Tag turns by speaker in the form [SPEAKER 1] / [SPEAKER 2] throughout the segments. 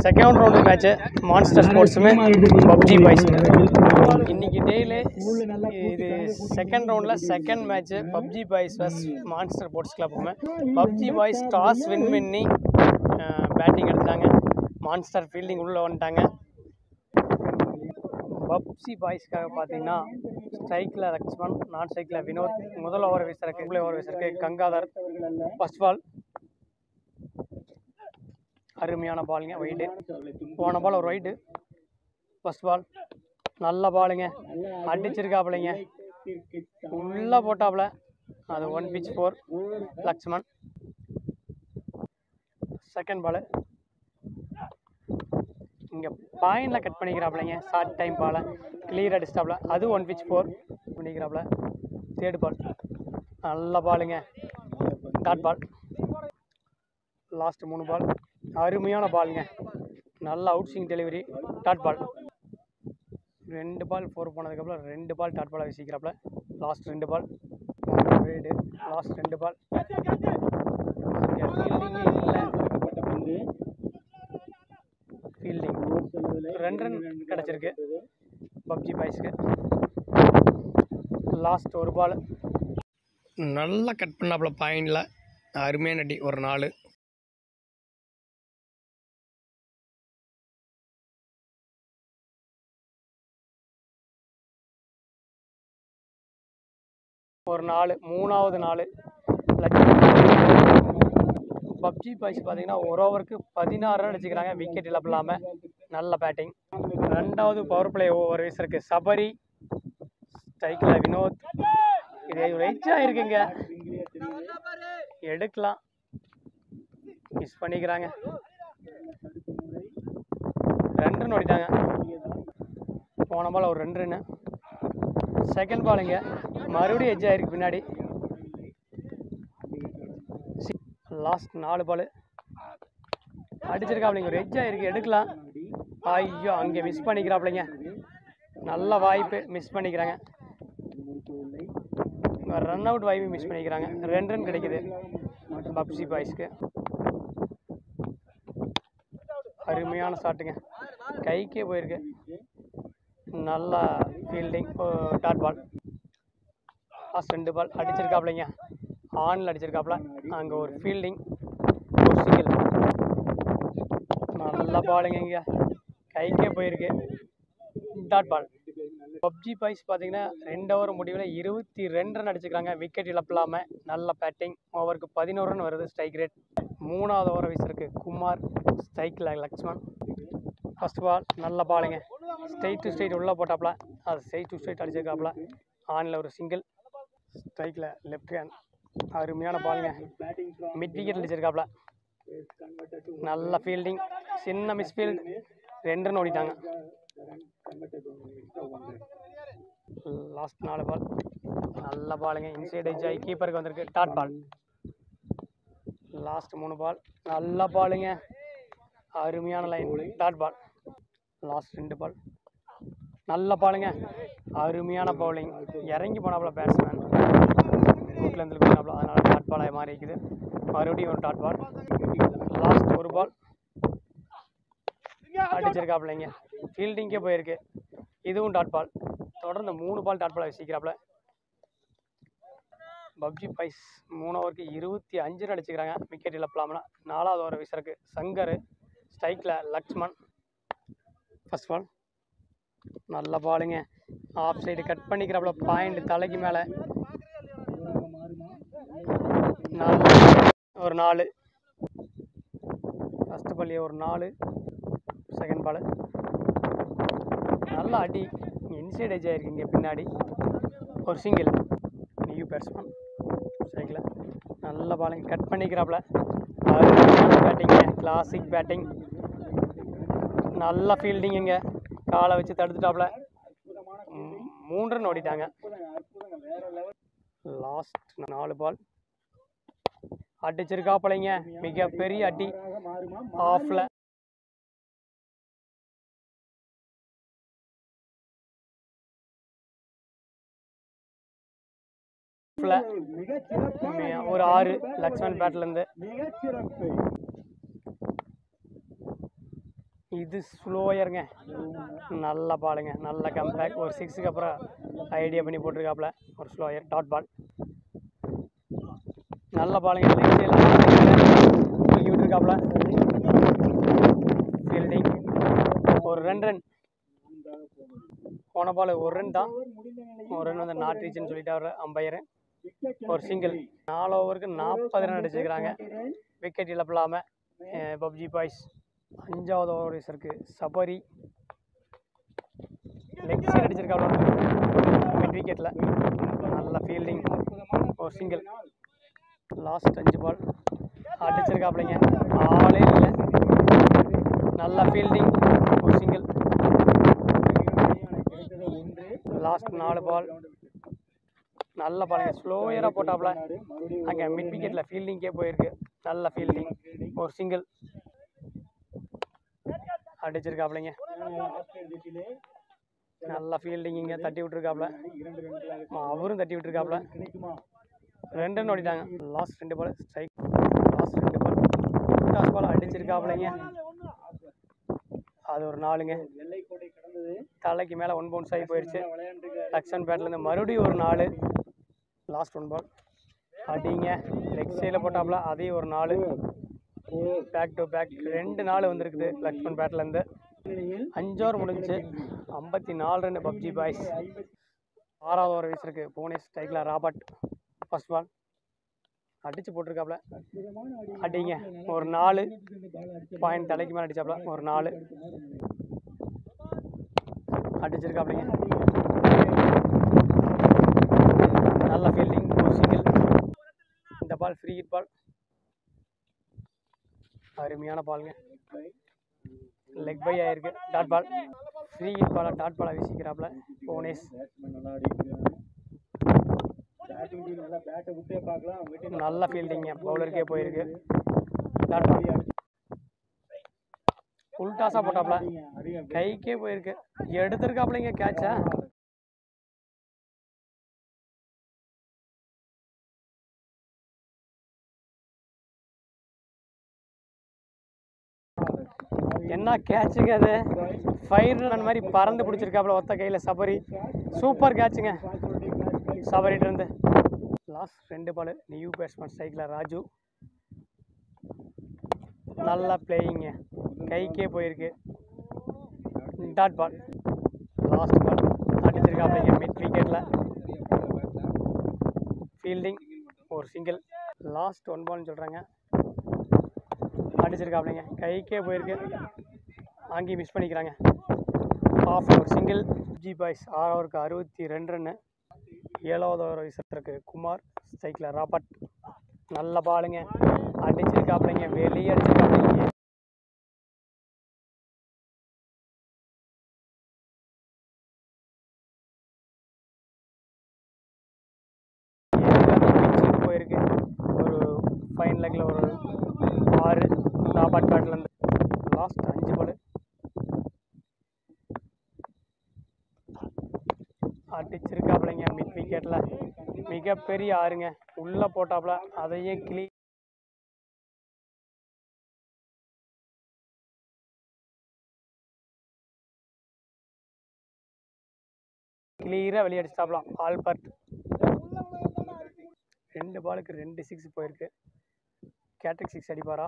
[SPEAKER 1] Second round match monster ஸ்போர்ட்ஸுமே PUBG boys இன்னைக்கு டேயில் இது செகண்ட் ரவுண்டில் second match PUBG boys vs monster sports கிளப்புமே பப்ஜி பாய்ஸ் டாஸ் வின் பண்ணி பேட்டிங் எடுத்தாங்க மான்ஸ்டர் ஃபீல்டிங் உள்ளே வந்துட்டாங்க பப்ஜி பாய்ஸ்க்காக பார்த்தீங்கன்னா ஸ்ட்ரைக்கில் லக்ஷ்மண் நான் ஸ்ட்ரைக்கில் வினோத் முதல் ஓவர் வீசருக்கு முதல் ஓவர் வீசருக்கு கங்காதர் ஃபர்ஸ்ட் பால் அருமையான பாலுங்க ஒயிட்டு போன பால் ஒரு ஒயிட்டு ஃபர்ஸ்ட் பால் நல்ல பாலுங்க அடிச்சிருக்காப்புலைங்க உள்ளே போட்டாப்புல அது one pitch four Lakshman second ball இங்கே பாயிண்டில் கட் பண்ணிக்கிறாப்புலைங்க ஷார்ட் டைம் பாலை கிளியர் அடிச்சிட்டாப்புல அது ஒன் பிச் ஃபோர் பண்ணிக்கிறாப்புல தேர்ட் பால் நல்ல பாலுங்க டாட் பால் லாஸ்ட் மூணு பால் அருமையான பாலுங்க நல்ல out swing delivery dot ball ரெண்டு பால் ஃபோர் போனதுக்கப்புறம் ரெண்டு பால் டாட் பாலாக வீசிக்கிறாப்புல லாஸ்ட் ரெண்டு பால் வீடு லாஸ்ட் ரெண்டு பால் ஃபீல்டிங்கே இல்லை ஃபீல்டிங் ரெண்டு ரன் கிடச்சிருக்கு பப்ஜி பாய்ஸ்க்கு லாஸ்ட் ஒரு பால் நல்லா கட் பண்ணாப்புல பாயிண்டில் அருமையான அடி ஒரு நாலு ஒரு நாலு மூணாவது நாலு பப்ஜி பாய்ஸ் பார்த்தீங்கன்னா ஒரு ஓவருக்கு பதினாறு ரன் அடிச்சுக்கிறாங்க விக்கெட் இழப்பு இல்லாமல் நல்ல பேட்டிங் ரெண்டாவது பவர் பிளே ஓவர் வீசருக்கு சபரி ஸ்ட்ரைக்கில் வினோத் இது ஒரு எட்ஜாக இருக்குங்க எடுக்கலாம் மிஸ் பண்ணிக்கிறாங்க ரெண்டு ரன் ஓடிட்டாங்க போன பால் ஒரு ரெண்டு ரன்னு செகண்ட் பாலுங்க மறுபடியும் எட்ஜ் ஆயிருக்கு பின்னாடி லாஸ்ட் நாலு பால் அடிச்சிருக்காப்லைங்க ஒரு எட்ஜ் ஆயிருக்கு எடுக்கலாம் ஐயோ அங்கே மிஸ் பண்ணிக்கிறாப்லைங்க நல்ல வாய்ப்பு மிஸ் பண்ணிக்கிறாங்க ரன் அவுட் வாய்ப்பு மிஸ் பண்ணிக்கிறாங்க ரெண்டு ரன் கிடைக்குது பப்ஜி பாய்ஸ்க்கு அருமையான ஷாட்டுங்க கைக்கே போயிருக்கு நல்லா ஃபீல்டிங் டாட் பால் லாஸ்ட் ரெண்டு பால் அடிச்சிருக்காப்லைங்க ஆனில் அடிச்சிருக்காப்ல அங்கே ஒரு ஃபீல்டிங் ஒரு சிங்கிள் நல்ல பாலுங்க இங்கே கைக்கே போயிருக்கு டாட் பால் பப்ஜி பாய்ஸ் பார்த்தீங்கன்னா ரெண்டு ஓவர் முடிவில் இருபத்தி ரெண்டு ரன் அடிச்சுக்கிறாங்க விக்கெட் இழப்பு இல்லாமல் நல்ல பேட்டிங் ஓவருக்கு பதினோரு ரன் வருது ஸ்ட்ரைக் ரேட் மூணாவது ஓவர் வீசிருக்கு குமார் ஸ்ட்ரைக்கில் லக்ஷ்மண் ஃபர்ஸ்ட் பால் நல்ல பாலுங்க ஸ்ட்ரைட் டு ஸ்ட்ரைட் உள்ளே போட்டாப்ல அது ஸ்ட்ரைட் டு ஸ்ட்ரைட் அடிச்சிருக்காப்ல ஆனில் ஒரு சிங்கிள் ஸ்ட்ரைக்கில் லெஃப்ட் ஹேண்ட் அருமையான பாலுங்க மிட் விக்கெட் அடிச்சிருக்காப்ல நல்ல ஃபீல்டிங் சின்ன மிஸ்ஃபீல்ட் ரெண்டு ரன் ஓடிட்டாங்க லாஸ்ட் நாலு பால் நல்ல பாலுங்க இன்சைட் எஜ் ஆகி கீப்பருக்கு வந்திருக்கு டாட் பால் லாஸ்ட் மூணு பால் நல்ல பாலுங்க அருமையான லைன் டாட் பால் லாஸ்ட் ரெண்டு பால் நல்ல பாலுங்க அருமையான பவுலிங் இறங்கி போனாப்புல பேட்ஸ்மேன் ரூட்ல இருந்து போனாப்புல அதனால டாட் பாலாக மாறி இருக்குது மறுபடியும் ஒரு டாட் பால் லாஸ்ட் ஒரு பால் அடிச்சிருக்காப்புலைங்க ஃபீல்டிங்கே போயிருக்கு இதுவும் டாட் பால் தொடர்ந்து மூணு பால் டாட் பால் வச்சுக்கிறாப்புல பப்ஜி பைஸ் மூணு ஓவருக்கு இருபத்தி அஞ்சு ரன் அடிச்சுக்கிறாங்க விக்கெட் இழப்பலாம்னா நாலாவது ஓவர் வீசருக்கு சங்கர் ஸ்ட்ரைக்கில் லக்ஷ்மண் ஃபர்ஸ்ட் பால் நல்ல பாலுங்க ஆஃப் சைடு கட் பண்ணிக்கிறாப்புல பாயிண்ட் தலைக்கு மேலே நாலு ஒரு நாலு ஃபஸ்ட்டு பள்ளி ஒரு நாலு செகண்ட் பால் நல்ல அடி இன்சைட் எஜ் ஆயிருக்கு இங்கே பின்னாடி ஒரு சிங்கிள் நியூ பேட்ஸ்மேன் சைக்கிள் நல்ல பாலுங்க கட் பண்ணிக்கிறாப்புல பேட்டிங்க கிளாசிக் பேட்டிங் நல்ல ஃபீல்டிங்குங்க காலை வச்சு தடுத்துட்டாப்புல ம், மூன்று ரன் ஓடிட்டாங்க லாஸ்ட் நாலு பால் அடிச்சிருக்காப்புலைங்க மிகப்பெரிய அடி ஆஃப்ல ஒரு ஆறு லக்ஷ்மண் பேட்ல இருந்து இது ஸ்லோயருங்க நல்ல பாலுங்க நல்ல கம்பேக் ஒரு சிக்ஸுக்கு அப்புறம் ஐடியா பண்ணி போட்டிருக்காப்புல ஒரு ஸ்லோயர் டாட் பால் நல்ல பாலுங்க தூக்கி விட்டுருக்காப்புல ஃபீல்டிங் ஒரு ரெண்டு ரன் போன பால் ஒரு ரன் தான் ஒரு ரன் வந்து நாட் ரீச்னு சொல்லிட்டு அவர் அம்பையர் ஒரு சிங்கிள் நாலு ஓவருக்கு நாற்பது ரன் அடிச்சிருக்கிறாங்க விக்கெட் இழப்பில்லாமல் பப்ஜி பாய்ஸ் அஞ்சாவது ஓவர் வீசருக்கு சபரி லெக் சைடு அடிச்சிருக்காப்ல மிட் விக்கெட்டில் நல்ல ஃபீல்டிங் ஒரு சிங்கிள் லாஸ்ட் அஞ்சு பால் அடிச்சிருக்காப்லைங்க ஆளே இல்லை நல்ல ஃபீல்டிங் ஒரு சிங்கிள் லாஸ்ட் நாலு பால் நல்ல பாலுங்க ஸ்லோயராக போட்டாப்புல அங்கே மிட் விக்கெட்டில் ஃபீல்டிங்கே போயிருக்கு நல்ல ஃபீல்டிங் ஒரு சிங்கிள் அடிச்சிருக்காப்லைங்க நல்ல ஃபீல்டிங் இங்கே தட்டி விட்டுருக்காப்ல அவரும் தட்டி விட்டுருக்காப்ல ரெண்டு ரன் ஓடிட்டாங்க லாஸ்ட் ரெண்டு பால் ஸ்ட்ரைக் லாஸ்ட் ரெண்டு பால் டாஸ் பால் அடிச்சிருக்காப்லைங்க அது ஒரு நாலுங்க தலைக்கு மேலே ஒன் பவுன்ஸ் ஆகி போயிடுச்சு லக்ஷன் பேட்லேருந்து மறுபடியும் ஒரு நாலு லாஸ்ட் ஒன் பால் அடிங்க லெக் சைடில் போட்டாப்புல அதையும் ஒரு நாலு பேக் டு பேக் ரெண்டு நாள் வந்திருக்குது லக்ஷ்மன் பேட்லேருந்து அஞ்சு ஓவர் முடிஞ்சுச்சு ஐம்பத்தி நாலு ரன் பப்ஜி பாய்ஸ் ஆறாவது ஓவர் வீசிருக்கு புவனேஷ் ஸ்டைக்கில் ராபர்ட் ஃபர்ஸ்ட் பால் அடிச்சு போட்டிருக்காப்ல அடிங்க ஒரு நாலு பாயிண்ட் தலைக்கு மேலே அடிச்சாப்ல ஒரு நாலு அடிச்சிருக்காப்லைங்க நல்ல ஃபீல்டிங் ஒரு சிங்கிள் இந்த பால் ஃப்ரீ ஹிட் பால் அருமையான பாலுங்க லெக் பை ஆயிருக்கு டாட் பால் ஃப்ரீ ஹிட் பாலை டாட் பாலை வீசிக்கிறாப்ல புவனேஷ் நல்ல ஃபீல்டிங்க பவுலருக்கே போயிருக்கு டாட் பால் ஃபுல் டாஸாக போட்டாப்ல கைக்கே போயிருக்கு எடுத்திருக்காப்லைங்க கேட்சா என்ன கேட்சுங்க அது ஃபைர் ரன் மாதிரி பறந்து பிடிச்சிருக்காப்புல ஒத்த கையில் சபரி சூப்பர் கேட்சுங்க சபரிட்டு இருந்து லாஸ்ட் ரெண்டு பால் நியூ பேட்ஸ்மேன் ஸ்ட்ரைக்கில் ராஜு நல்லா பிளேயிங்க கைக்கே போயிருக்கு டாட் பால் லாஸ்ட் பால் அடிச்சிருக்காப்லைங்க மிட் விக்கெட்டில் ஃபீல்டிங் ஒரு சிங்கிள் லாஸ்ட் ஒன் பால்னு சொல்கிறாங்க அடிச்சிருக்காப்லைங்க கைக்கே போயிருக்கு அங்கேயும் மிஸ் பண்ணிக்கிறாங்க ஆஃப் ஒரு சிங்கிள் ஜி பாய்ஸ் ஆறு ஓவருக்கு அறுபத்தி ரெண்டு ரன்னு ஏழாவது ஓவர் வீசத்திற்கு குமார் ஸ்ட்ரைக்கில் ராபர்ட் நல்ல பாலுங்க அடிச்சிருக்காப்லைங்க வெளியே அடிச்சிருக்காப்லைங்க பிச்சுக்கு போயிருக்கு ஒரு ஃபைன் லெக்கில் ஒரு ஆறு ராபர்ட் பேட்லேருந்து லாஸ்ட் அஞ்சு பால் அடிச்சிருக்காப்லைங்க மிட் விக்கெட்டில் மிகப்பெரிய ஆறுங்க உள்ளே போட்டாப்புல அதையே கிளி கிளியராக வெளியே அடிச்சிட்டாப்லாம் ஆல்பர்ட் ரெண்டு பாலுக்கு ரெண்டு சிக்ஸ் போயிருக்கு கேட்ரிக் சிக்ஸ் அடிப்பாரா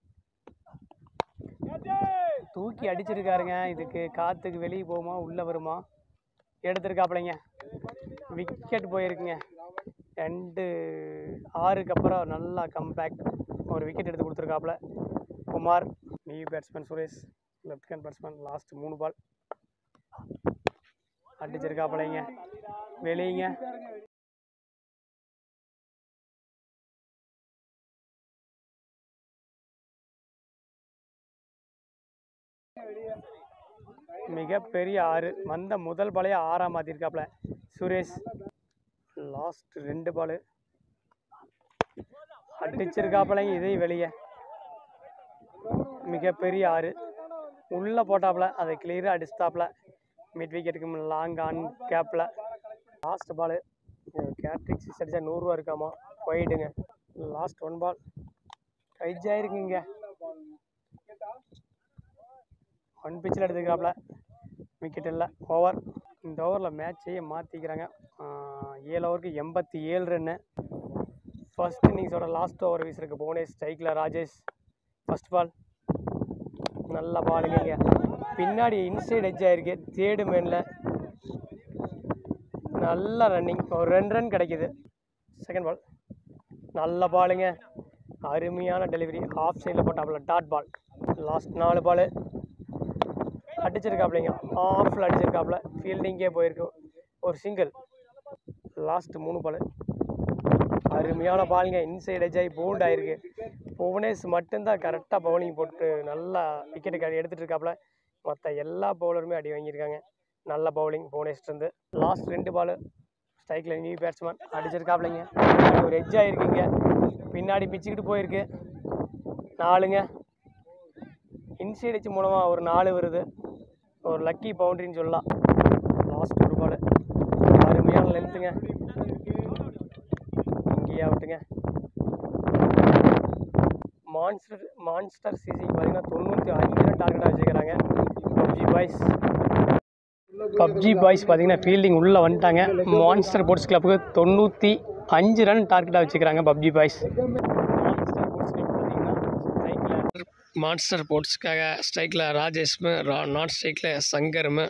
[SPEAKER 1] தூக்கி அடிச்சிருக்காருங்க இதுக்கு காற்றுக்கு வெளியே போகுமா உள்ளே வருமா எடுத்திருக்காப்லைங்க விக்கெட் போயிருக்குங்க ரெண்டு ஆறுக்கு அப்புறம் நல்லா கம்பேக் ஒரு விக்கெட் எடுத்து கொடுத்துருக்காப்புல Kumar new batsman Suresh left hand batsman last மூணு பால் அடிச்சிருக்காப்புலைங்க வெளியங்க மிகப்பெரிய ஆறு வந்த முதல் பாலையே ஆறா மாற்றிருக்காப்புல சுரேஷ் லாஸ்ட் ரெண்டு பால் அடிச்சிருக்காப்புலங்க இதையும் வெளியே மிகப்பெரிய ஆறு உள்ளே போட்டாப்புல அதை கிளியராக அடிச்சிட்டாப்புல மிட் விக்கெட்டுக்கு லாங் ஆன் கேப்பில் லாஸ்ட் பால் கேட்ரிக் சிக்ஸ் அடித்தா நூறுரூவா இருக்காமா போயிடுங்க லாஸ்ட் ஒன் பால் கைஜ் ஆயிருக்குங்க ஒன் பிச்சில் எடுத்துக்கிறாப்புல விக்கெட் இல்லை ஓவர் இந்த ஓவரில் மேட்சையே மாற்றிக்கிறாங்க ஏழு ஓவருக்கு எண்பத்தி ஏழு ரன்னு ஃபர்ஸ்ட் இன்னிங்ஸோட லாஸ்ட் ஓவர் வீசிருக்கு புவனேஷ் ஸ்ட்ரைக்கில் ராஜேஷ் ஃபர்ஸ்ட் பால் நல்ல பாலுங்க இங்க. பின்னாடி இன்சைட் எட்ஜ் ஆயிருக்கு தேர்டு மேனில் நல்ல ரன்னிங் ஒரு ரெண்டு ரன் கிடைக்குது செகண்ட் பால் நல்ல பாலுங்க அருமையான டெலிவரி ஆஃப் சைடில் போட்டாப்புல டாட் பால் லாஸ்ட் நாலு பால் அடிச்சிருக்காப்லைங்க ஆஃபில் அடிச்சிருக்காப்புல ஃபீல்டிங்கே போயிருக்கு ஒரு சிங்கிள் லாஸ்ட் மூணு பால் அருமையான பாலுங்க இன்சைட் எஜ் ஆகி போல்ட் ஆயிருக்கு புவனேஷ் மட்டும்தான் கரெக்டாக பவுலிங் போட்டு நல்லா விக்கெட்டு எடுத்துட்டு இருக்காப்புல மற்ற எல்லா பவுலருமே அடி வாங்கியிருக்காங்க நல்ல பவுலிங் புவனேஷ்லேருந்து லாஸ்ட் ரெண்டு பால் ஸ்ட்ரைக்கில் நியூ பேட்ஸ்மேன் அடிச்சிருக்காப்லைங்க ஒரு எட்ஜ் ஆகிருக்குங்க பின்னாடி பிச்சுக்கிட்டு போயிருக்கு நாலுங்க இன்சைட் எட்ஜ் மூலமாக ஒரு நாலு வருது ஒரு லக்கி பவுண்டரின்னு சொல்லலாம் லாஸ்ட் ஒரு பால் அருமையான லென்த்துங்க இங்கேயே அவுட்டுங்க மான்ஸ்டர் மான்ஸ்டர் சிசி பார்த்தீங்கன்னா தொண்ணூற்றி அஞ்சு ரன் டார்கெட்டாக வச்சுக்கிறாங்க பப்ஜி பாய்ஸ் பப்ஜி பாய்ஸ் பார்த்தீங்கன்னா ஃபீல்டிங் உள்ளே வந்துட்டாங்க மான்ஸ்டர் ஸ்போர்ட்ஸ் கிளப்புக்கு தொண்ணூற்றி அஞ்சு ரன் டார்கெட்டாக வச்சுக்கிறாங்க PUBG boys monster sports club பார்த்தீங்கன்னா ஸ்ட்ரைக்கில் மான்ஸ்டர் ஸ்போர்ட்ஸ்க்காக ஸ்ட்ரைக்கில் ராஜேஷ்மு ரா நாட் ஸ்ட்ரைக்கில் சங்கரும்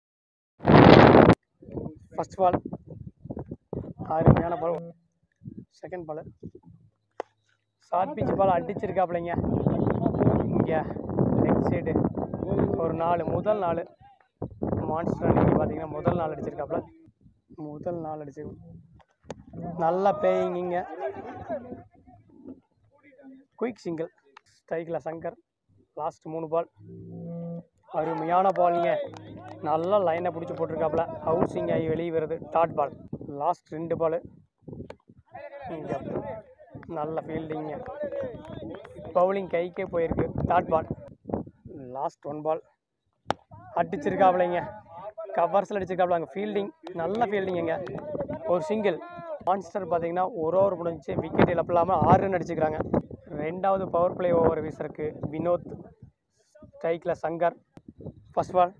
[SPEAKER 1] ஃபர்ஸ்ட் பால் அருமையான ball second ball short pitch ball அடிச்சிருக்காப்லைங்க இங்கே லெக் சைடு ஒரு நாலு முதல் நாலு மான்ஸ்டர் அன்னைக்கு பார்த்தீங்கன்னா முதல் நாள் அடிச்சிருக்காப்புல முதல் நாள் அடிச்சு நல்ல பிளேயிங்க குயிக் சிங்கிள் ஸ்ட்ரைக்கில் சங்கர் லாஸ்ட் மூணு பால் அருமையான பாலுங்க நல்ல லைனை பிடிச்சி போட்டிருக்காப்புல ஹவுசிங் ஆகி வெளியே வருது டாட் பால் லாஸ்ட் ரெண்டு பால் இங்கே நல்ல ஃபீல்டிங்க பவுலிங் கைக்கே போயிருக்கு dot ball last one ball அடிச்சிருக்காப்லைங்க கவர்ஸில் அடிச்சிருக்காப்ல அங்கே ஃபீல்டிங் நல்ல ஃபீல்டிங்குங்க ஒரு சிங்கிள் மான்ஸ்டர் பார்த்தீங்கன்னா ஒரு ஓவர் முடிஞ்சு விக்கெட் இழப்பில்லாமல் ஆறு ரன் அடிச்சுக்கிறாங்க ரெண்டாவது பவர் பிளே ஓவர் வீசருக்கு வினோத் ஸ்ட்ரைக்கில் சங்கர் ஃபர்ஸ்ட் பால்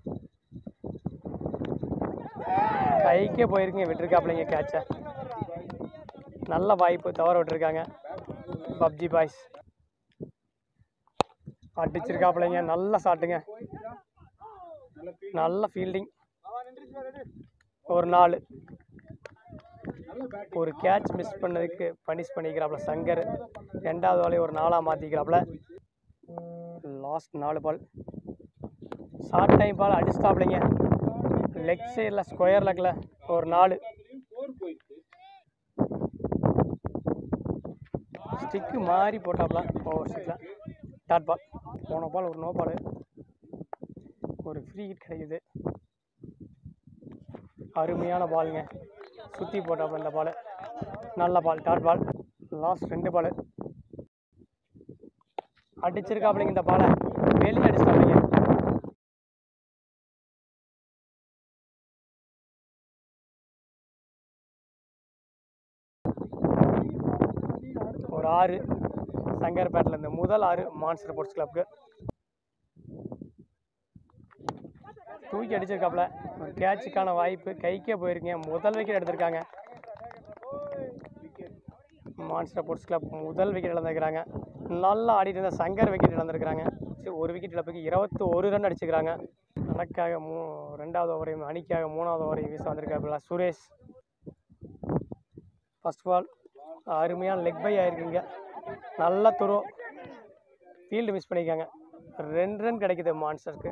[SPEAKER 1] கைக்கே போயிருக்குங்க விட்டுருக்காப்லைங்க கேட்சை நல்ல வாய்ப்பு தவற விட்டுருக்காங்க பப்ஜி பாய்ஸ் அடிச்சிருக்காப்லைங்க நல்ல ஷாட்டுங்க நல்ல ஃபீல்டிங் ஒரு நாலு ஒரு கேட்ச் மிஸ் பண்ணதுக்கு பனிஷ் பண்ணிக்கிறாப்புல சங்கர் ரெண்டாவது வாலையும் ஒரு நாளாக மாற்றிக்கிறாப்புல லாஸ்ட் நாலு பால் ஷார்ட் டைம் பால் அடிச்சிட்டாப்லைங்க லெக் சைடில் ஸ்கொயர் லெக்கில் ஒரு நாலு ஸ்டிக்கு மாறி போட்டாப்ல ஓவர் ஸ்டிக்கில் டாட் பால் போன பால் ஒரு நோ பால் ஒரு ஃப்ரீ ஹிட் கிடைக்குது அருமையான பாலுங்க சுற்றி போட்டாப்புல இந்த பால் நல்ல பால் டாட் பால் லாஸ்ட் ரெண்டு பால் அடிச்சிருக்காப்புலைங்க இந்த பாலை வெளியே அடிச்சிட்டாப்புலைங்க ஒரு ஆறு சங்கர்பேட்டில் இந்த முதல் ஆறு மான்ஸ்டர் ஸ்போர்ட்ஸ் கிளப்புக்கு தூக்கி அடிச்சிருக்காப்புல ஒரு கேட்சுக்கான வாய்ப்பு கைக்கே போயிருக்கீங்க முதல் விக்கெட் எடுத்திருக்காங்க மான்ஸ்டர் ஸ்போர்ட்ஸ் கிளப் முதல் விக்கெட் இழந்திருக்கிறாங்க நல்லா ஆடிட்டு இருந்த சங்கர் விக்கெட் இழந்திருக்கிறாங்க சரி, ஒரு விக்கெட் இழப்புக்கு இருபத்தி ஒரு ரன் அடிச்சுக்கிறாங்க தனக்காக மூ ரெண்டாவது ஓவரையும் அணிக்காக மூணாவது ஓவரையும் வீச வந்திருக்காப்புல சுரேஷ் ஃபர்ஸ்ட் பால் அருமையான லெக் பை ஆயிருக்குங்க நல்ல துரோ ஃபீல்டு மிஸ் பண்ணியிருக்காங்க ரெண்டு ரன் கிடைக்குது மான்ஸ்டருக்கு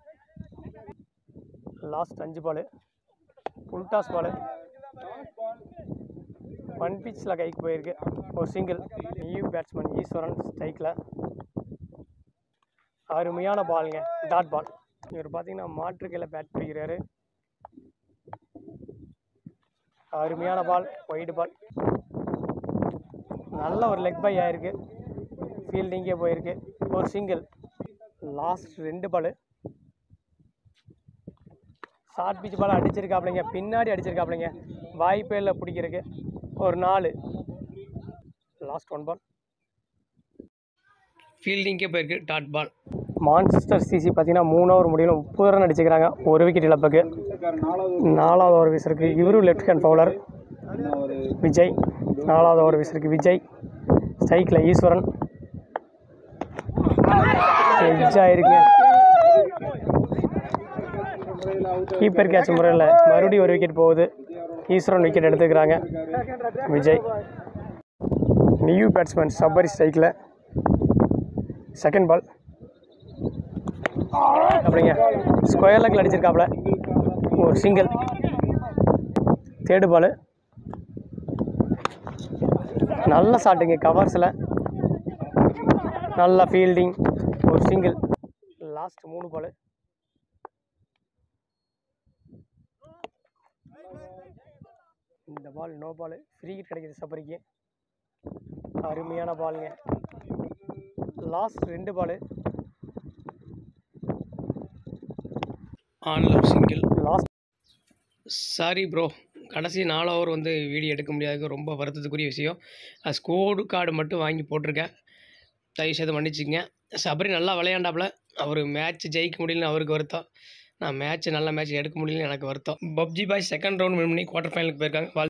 [SPEAKER 1] லாஸ்ட் அஞ்சு பால் புல்டாஸ் பால் ஒன் பிச்சில் கைக்கு போயிருக்கு ஒரு சிங்கிள் நியூ பேட்ஸ்மேன் ஈஸ்வரன் ஸ்ட்ரைக்கில் அருமையான பாலுங்க டாட் பால் இவர் பார்த்தீங்கன்னா மாற்றுக்கையில் பேட் பிடிக்கிறாரு அருமையான பால் ஒயிட் பால் நல்ல ஒரு லெக் பை ஆயிருக்கு ஃபீல்டிங்கே போயிருக்கு ஒரு சிங்கிள் லாஸ்ட் ரெண்டு பால் ஷார்ட் பிச் பால் அடிச்சிருக்காப்லைங்க பின்னாடி அடிச்சிருக்காப்லைங்க வாய்ப்பே இல்லை பிடிக்கிறதுக்கு ஒரு நாலு லாஸ்ட் ஒன் பால் ஃபீல்டிங்கே போயிருக்கு டாட் பால் மான்ஸ்டர் சிசி பார்த்தீங்கன்னா மூணு ஓவர் முடியல முப்பது ரன் அடிச்சுக்கிறாங்க ஒரு விக்கெட் இழப்புக்கு நாலாவது ஓவர் வீசருக்கு இவரும் லெஃப்ட் ஹேண்ட் பவுலர் விஜய் நாலாவது ஓவர் வீசருக்கு விஜய் ஸ்ட்ரைக்கில் ஈஸ்வரன் எட்ஜ் ஆயிருக்கு கீப்பர் கேட்ச் முறையில் மறுபடியும் ஒரு விக்கெட் போகுது ஈஸ்வரன் விக்கெட் எடுத்துக்கிறாங்க விஜய் நியூ பேட்ஸ்மேன் சப்பரி ஸ்ட்ரைக்கில் செகண்ட் பால் அப்படிங்க ஸ்கொயர் லெக்கில் அடிச்சிருக்காப்புல ஒரு சிங்கிள் தேர்டு பால் நல்ல ஷாட்டுங்க கவர்ஸில் நல்ல ஃபீல்டிங் ஒரு சிங்கிள் லாஸ்ட் மூணு பால் இந்த ball no ball free hit கிடைக்குது சபரிக்கு அருமையான பாலுங்க லாஸ்ட் ரெண்டு பால் ஆன்ல சிங்கிள் லாஸ்ட் சாரி ப்ரோ கடைசி நாலு ஹவர் வந்து வீடியோ எடுக்க முடியாது ரொம்ப வருத்தத்துக்குரிய விஷயம் ஸ்கோடு கார்டு மட்டும் வாங்கி போட்டிருக்கேன் தயவு செய்து மன்னிச்சுங்க சபரி நல்லா விளையாண்டாப்புல அவர் மேட்ச் ஜெயிக்க முடியலன்னு அவருக்கு வருத்தம் நான் மேட்ச் நல்ல மேட்ச் எடுக்க முடியலன்னு எனக்கு வருத்தம் PUBG boy second round win பண்ணி குவார்டர் ஃபைனலுக்கு போயிருக்காங்க வாழ்த்து